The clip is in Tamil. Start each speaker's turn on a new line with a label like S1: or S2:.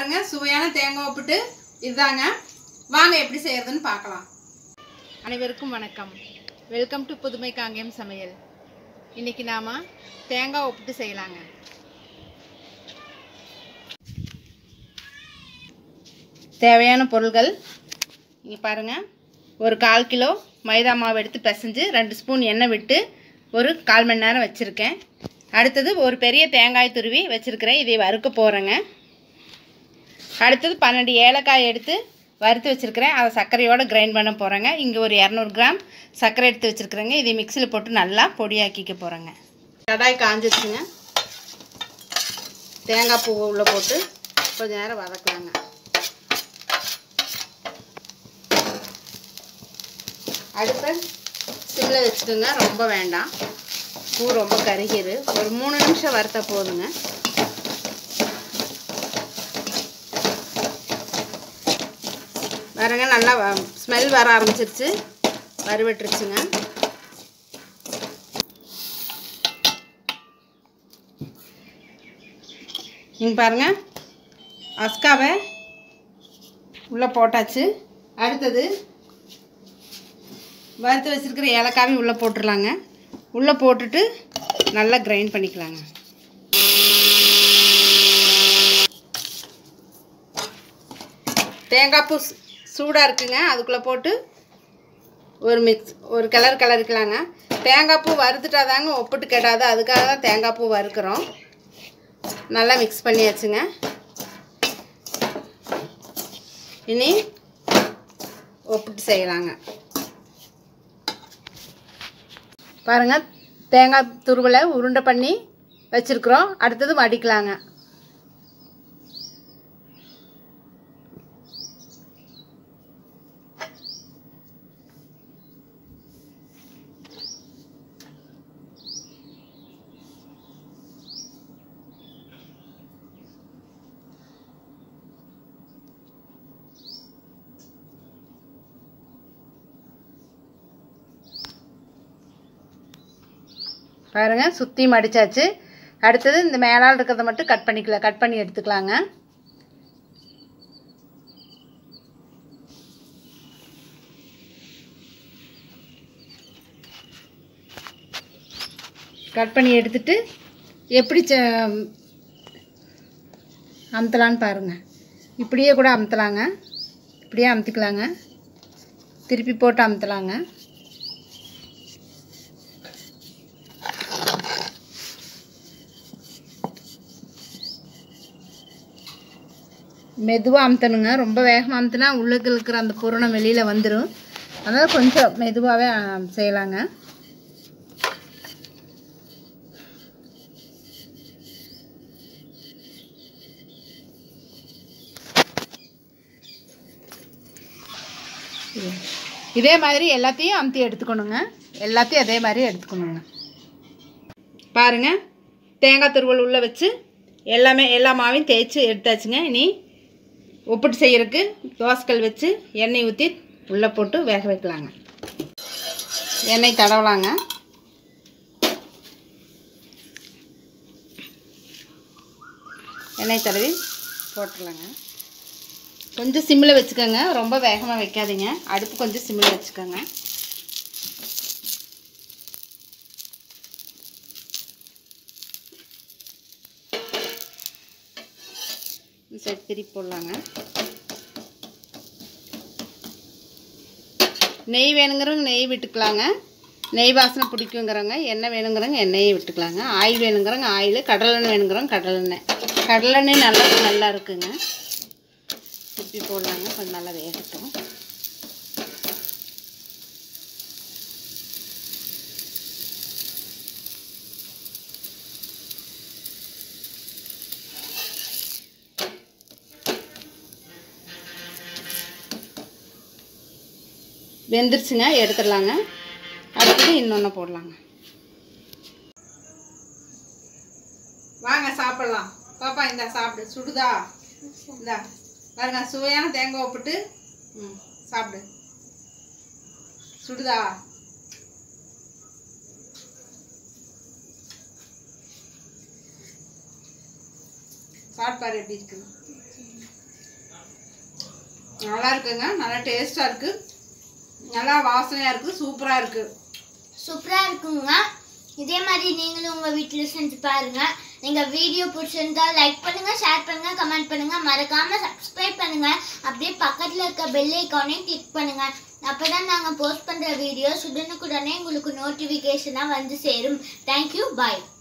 S1: பாருங்க சுவையான தேங்காய் உப்புட்டு இதுதாங்க வாங்க எப்படி செய்யறதுன்னு பார்க்கலாம் அனைவருக்கும் வணக்கம் வெல்கம் டு புதுமை காங்கேயம் சமையல் இன்னைக்கு நாம தேங்காய் உப்புட்டு செய்யலாங்க தேவையான பொருள்கள் இங்கே பாருங்கள் ஒரு கால் கிலோ மைதா மாவு எடுத்து பிசைஞ்சு ரெண்டு ஸ்பூன் எண்ணெய் விட்டு ஒரு கால் மணி நேரம் வச்சுருக்கேன் அடுத்தது ஒரு பெரிய தேங்காய் துருவி வச்சுருக்கிறேன் இதை வறுக்க போகிறேங்க அடுத்தது பன்னெண்டு ஏலக்காய் எடுத்து வறுத்து வச்சுருக்கிறேன் அதை சர்க்கரையோடு கிரைண்ட் பண்ண போகிறேங்க இங்கே ஒரு இரநூறு கிராம் சர்க்கரை எடுத்து வச்சுருக்குறேங்க இதை மிக்சியில் போட்டு நல்லா பொடியாக்கிக்க போகிறேங்க கடாய் காஞ்சிச்சுங்க தேங்காய் பூ உள்ளே போட்டு கொஞ்ச நேரம் வதக்கலாங்க அடுப்பை சிம்மில் வச்சுக்கோங்க ரொம்ப வேண்டாம் பூ ரொம்ப கருகிரு ஒரு மூணு நிமிஷம் வறுத்த போதுங்க பாருங்க நல்லா ஸ்மெல் வர ஆரம்பிச்சிருச்சு வறுவட்டுருச்சுங்க நீங்கள் பாருங்கள் அஸ்காவை உள்ளே போட்டாச்சு அடுத்தது வறுத்து வச்சுருக்கிற ஏலக்காவையும் உள்ளே போட்டுடலாங்க உள்ளே போட்டுட்டு நல்லா கிரைண்ட் பண்ணிக்கலாங்க தேங்காய் பூ சூடாக இருக்குங்க அதுக்குள்ளே போட்டு ஒரு மிக்ஸ் ஒரு கலர் கலரிக்கலாங்க தேங்காய் பூ வறுத்துட்டா தாங்க ஒப்பிட்டு கெடாது அதுக்காக தான் தேங்காய் பூ வறுக்கிறோம் நல்லா மிக்ஸ் பண்ணியாச்சுங்க இனி ஒப்பிட்டு செய்யலாங்க பாருங்கள் தேங்காய் துருவலை உருண்டை பண்ணி வச்சுருக்குறோம் அடுத்தது மடிக்கலாங்க பாருங்கள் சுற்றி மடித்தாச்சு அடுத்தது இந்த மேலால் இருக்கிறத மட்டும் கட் பண்ணிக்கலாம் கட் பண்ணி எடுத்துக்கலாங்க கட் பண்ணி எடுத்துட்டு எப்படி ச அமுத்தலான்னு பாருங்கள் இப்படியே கூட அமுத்தலாங்க இப்படியே அமுத்திக்கலாங்க திருப்பி போட்டு அமுத்தலாங்க மெதுவாக அமுத்தணுங்க ரொம்ப வேகமாக அமுத்துனா உள்ளுக்கு இருக்கிற அந்த பூரணம் வெளியில் வந்துடும் அதனால் கொஞ்சம் மெதுவாகவே செய்யலாங்க இதே மாதிரி எல்லாத்தையும் அமுத்தி எடுத்துக்கணுங்க எல்லாத்தையும் அதே மாதிரி எடுத்துக்கணுங்க பாருங்கள் தேங்காய் துருவல் உள்ளே வச்சு எல்லாமே எல்லா மாவையும் தேய்ச்சி எடுத்தாச்சுங்க இனி உப்புட்டு செய்யறதுக்கு தோசைக்கல் வச்சு எண்ணெய் ஊற்றி உள்ளே போட்டு வேக வைக்கலாங்க எண்ணெய் தடவலாங்க எண்ணெய் தடவி போட்டுடலாங்க கொஞ்சம் சிம்மில் வச்சுக்கோங்க ரொம்ப வேகமாக வைக்காதீங்க அடுப்பு கொஞ்சம் சிம்மில் வச்சுக்கோங்க சரி திருப்பி போடலாங்க நெய் வேணுங்கிறவங்க நெய் விட்டுக்கலாங்க நெய் வாசனை பிடிக்குங்கிறவங்க எண்ணெய் வேணுங்கிறவங்க எண்ணெயை விட்டுக்கலாங்க ஆயில் வேணுங்கிறவங்க ஆயில் கடலெண்ணெய் வேணுங்கிறவங்க கடலெண்ணெய் கடலெண்ணெய் நல்லா நல்லா இருக்குங்க திருப்பி போடலாங்க கொஞ்சம் நல்லா வேகட்டும் வெந்துருச்சுங்க எடுத்துடலாங்க அடுத்தது இன்னொன்று போடலாங்க வாங்க சாப்பிடலாம் பாப்பா இந்த சாப்பிடு சுடுதா இந்தா பாருங்க சுவையான தேங்காய் உப்புட்டு ம் சாப்பிடு சுடுதா சாப்பிட்டு பாரு எப்படி இருக்குது நல்லா இருக்குங்க நல்லா டேஸ்ட்டாக இருக்குது நல்லா வாசனையாக இருக்குது சூப்பராக இருக்குது
S2: சூப்பராக இருக்குங்க இதே மாதிரி நீங்களும் உங்கள் வீட்டில் செஞ்சு பாருங்க நீங்கள் வீடியோ பிடிச்சிருந்தா லைக் பண்ணுங்க ஷேர் பண்ணுங்க கமெண்ட் பண்ணுங்க மறக்காம சப்ஸ்கிரைப் பண்ணுங்க அப்படியே பக்கத்தில் இருக்க பெல் ஐக்கானையும் கிளிக் பண்ணுங்க அப்பதான் நாங்கள் போஸ்ட் பண்ணுற வீடியோஸ் உடனுக்குடனே உங்களுக்கு நோட்டிஃபிகேஷனாக வந்து சேரும் தேங்க்யூ பாய்